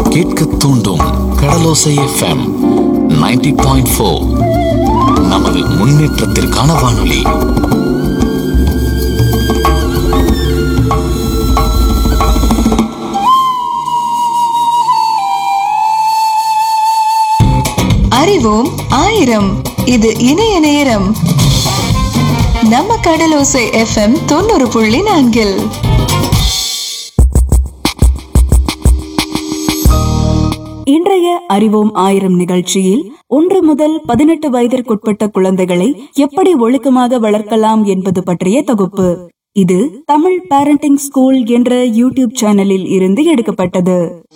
கேட்க தூண்டும் கடலோசை FM 90.4 point four நமது முன்னேற்றத்திற்கான வானொலி அறிவோம் ஆயிரம் இது இணைய நேரம் நம்ம கடலோசை எஃப்எம் தொண்ணூறு புள்ளி நான்கில் இன்றைய அறிவோம் ஆயிரம் நிகழ்ச்சியில் ஒன்று முதல் பதினெட்டு வயதிற்குட்பட்ட குழந்தைகளை எப்படி ஒழுக்கமாக வளர்க்கலாம் என்பது பற்றிய தொகுப்பு இது தமிழ் பேரண்டிங் ஸ்கூல் என்ற யூடியூப் சேனலில் இருந்து எடுக்கப்பட்டது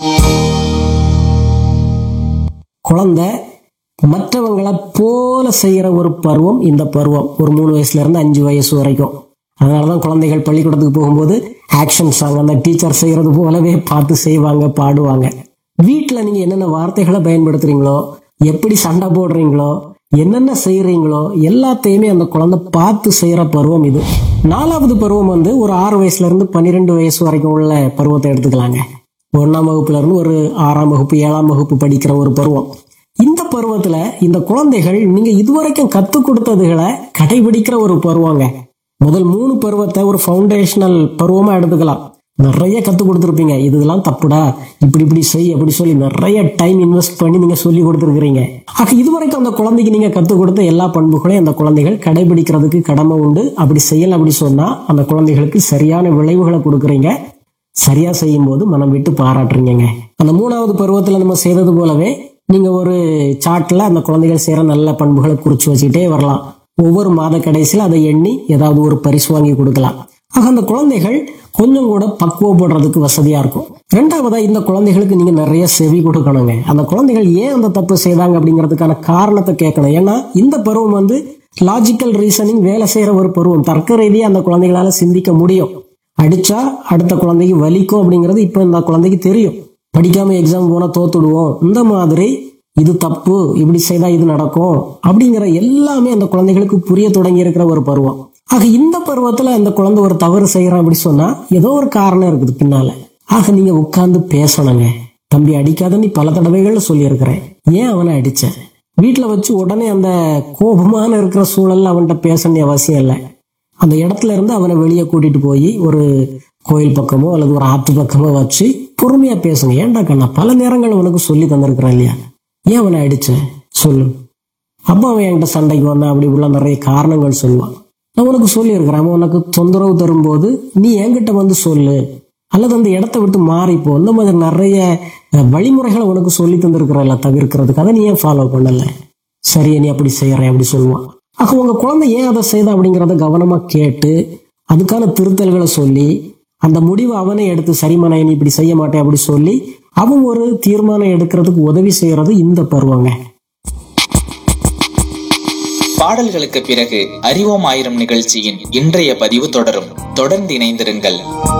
குழந்தை மற்றவங்கள போல செய்யற ஒரு பருவம் இந்த பருவம் ஒரு மூணு வயசுல இருந்து அஞ்சு வயசு வரைக்கும் அதனாலதான் குழந்தைகள் பள்ளிக்கூடத்துக்கு போகும்போது ஆக்ஷன் சாங் அந்த டீச்சர் செய்யறது போலவே பார்த்து செய்வாங்க பாடுவாங்க வீட்டுல நீங்க என்னென்ன வார்த்தைகளை பயன்படுத்துறீங்களோ எப்படி சண்டை போடுறீங்களோ என்னென்ன செய்யறீங்களோ எல்லாத்தையுமே அந்த குழந்தை பார்த்து செய்யற பருவம் இது நாலாவது பருவம் வந்து ஒரு ஆறு வயசுல இருந்து பன்னிரெண்டு வயசு வரைக்கும் உள்ள பருவத்தை எடுத்துக்கலாங்க ஒன்னாம் வகுப்புல இருந்து ஒரு ஆறாம் வகுப்பு ஏழாம் வகுப்பு படிக்கிற ஒரு பருவம் இந்த பருவத்துல இந்த குழந்தைகள் நீங்க இதுவரைக்கும் கத்து கொடுத்ததுகளை கடைபிடிக்கிற ஒரு பருவங்க முதல் மூணு பருவத்தை ஒரு ஃபவுண்டேஷனல் பருவமா எடுத்துக்கலாம் நிறைய கத்து கொடுத்துருப்பீங்க இதெல்லாம் தப்புடா இப்படி இப்படி செய் அப்படி சொல்லி நிறைய டைம் இன்வெஸ்ட் பண்ணி நீங்க சொல்லி கொடுத்துருக்கீங்க ஆக இதுவரைக்கும் அந்த குழந்தைக்கு நீங்க கத்து கொடுத்த எல்லா பண்புகளையும் அந்த குழந்தைகள் கடைபிடிக்கிறதுக்கு கடமை உண்டு அப்படி செய்யல அப்படி சொன்னா அந்த குழந்தைகளுக்கு சரியான விளைவுகளை கொடுக்குறீங்க சரியா செய்யும் போது மனம் விட்டு பாராட்டுறீங்க அந்த மூணாவது பருவத்துல நம்ம செய்தது போலவே நீங்க ஒரு சார்ட்ல அந்த குழந்தைகள் செய்யற நல்ல பண்புகளை குறிச்சு வச்சுக்கிட்டே வரலாம் ஒவ்வொரு மாத கடைசியில் அதை எண்ணி ஏதாவது ஒரு பரிசு வாங்கி கொடுக்கலாம் ஆக அந்த குழந்தைகள் கொஞ்சம் கூட பக்குவப்படுறதுக்கு வசதியா இருக்கும் ரெண்டாவதா இந்த குழந்தைகளுக்கு நீங்க நிறைய செவி கொடுக்கணுங்க அந்த குழந்தைகள் ஏன் அந்த தப்பு செய்தாங்க அப்படிங்கிறதுக்கான காரணத்தை கேட்கணும் ஏன்னா இந்த பருவம் வந்து லாஜிக்கல் ரீசனிங் வேலை செய்யற ஒரு பருவம் தர்க்க ரீதியா அந்த குழந்தைகளால சிந்திக்க முடியும் அடிச்சா அடுத்த குழந்தைக்கு வலிக்கும் அப்படிங்கிறது இப்ப இந்த குழந்தைக்கு தெரியும் படிக்காம எக்ஸாம் போனா தோத்துடுவோம் இந்த மாதிரி இது தப்பு இப்படி செய்தா இது நடக்கும் அப்படிங்கிற எல்லாமே அந்த குழந்தைகளுக்கு புரிய தொடங்கி இருக்கிற ஒரு பருவம் ஆக இந்த பருவத்துல அந்த குழந்தை ஒரு தவறு செய்யறான் அப்படி சொன்னா ஏதோ ஒரு காரணம் இருக்குது பின்னால ஆக நீங்க உட்கார்ந்து பேசணுங்க தம்பி அடிக்காதன்னு பல தடவைகள் சொல்லியிருக்கிறேன் ஏன் அவனை அடிச்ச வீட்டுல வச்சு உடனே அந்த கோபமான இருக்கிற சூழல்ல அவன்கிட்ட பேச வேண்டிய அவசியம் இல்லை அந்த இடத்துல இருந்து அவனை வெளியே கூட்டிட்டு போய் ஒரு கோயில் பக்கமோ அல்லது ஒரு ஆத்து பக்கமோ வச்சு பொறுமையா பேசுங்க ஏன்டா கண்ணா பல நேரங்கள் உனக்கு சொல்லி தந்திருக்கிறான் இல்லையா ஏன் அவனை அடிச்ச சொல்லு அப்பா அவன் என்கிட்ட சண்டைக்கு வந்தான் அப்படி உள்ள நிறைய காரணங்கள் சொல்லுவான் நான் உனக்கு சொல்லியிருக்கிறேன் அவன் உனக்கு தொந்தரவு தரும்போது நீ என்கிட்ட வந்து சொல்லு அல்லது அந்த இடத்த விட்டு மாறிப்போ இந்த மாதிரி நிறைய அஹ், வழிமுறைகளை உனக்கு சொல்லி தந்திருக்கிறல்ல தவிர்க்கிறதுக்கு அதை நீ ஏன் ஃபாலோ பண்ணல சரியா நீ அப்படி செய்யறேன் அப்படி சொல்லுவான் ஆக உங்க குழந்தை ஏன் அதை செய்த அப்படிங்கிறத கவனமா கேட்டு அதுக்கான திருத்தல்களை சொல்லி அந்த முடிவை அவனே எடுத்து சரிம்மா நான் இனி இப்படி செய்ய மாட்டேன் அப்படி சொல்லி அவன் ஒரு தீர்மானம் எடுக்கிறதுக்கு உதவி செய்யறது இந்த பருவங்க பாடல்களுக்கு பிறகு அறிவோம் ஆயிரம் நிகழ்ச்சியின் இன்றைய பதிவு தொடரும் தொடர்ந்து இணைந்திருங்கள்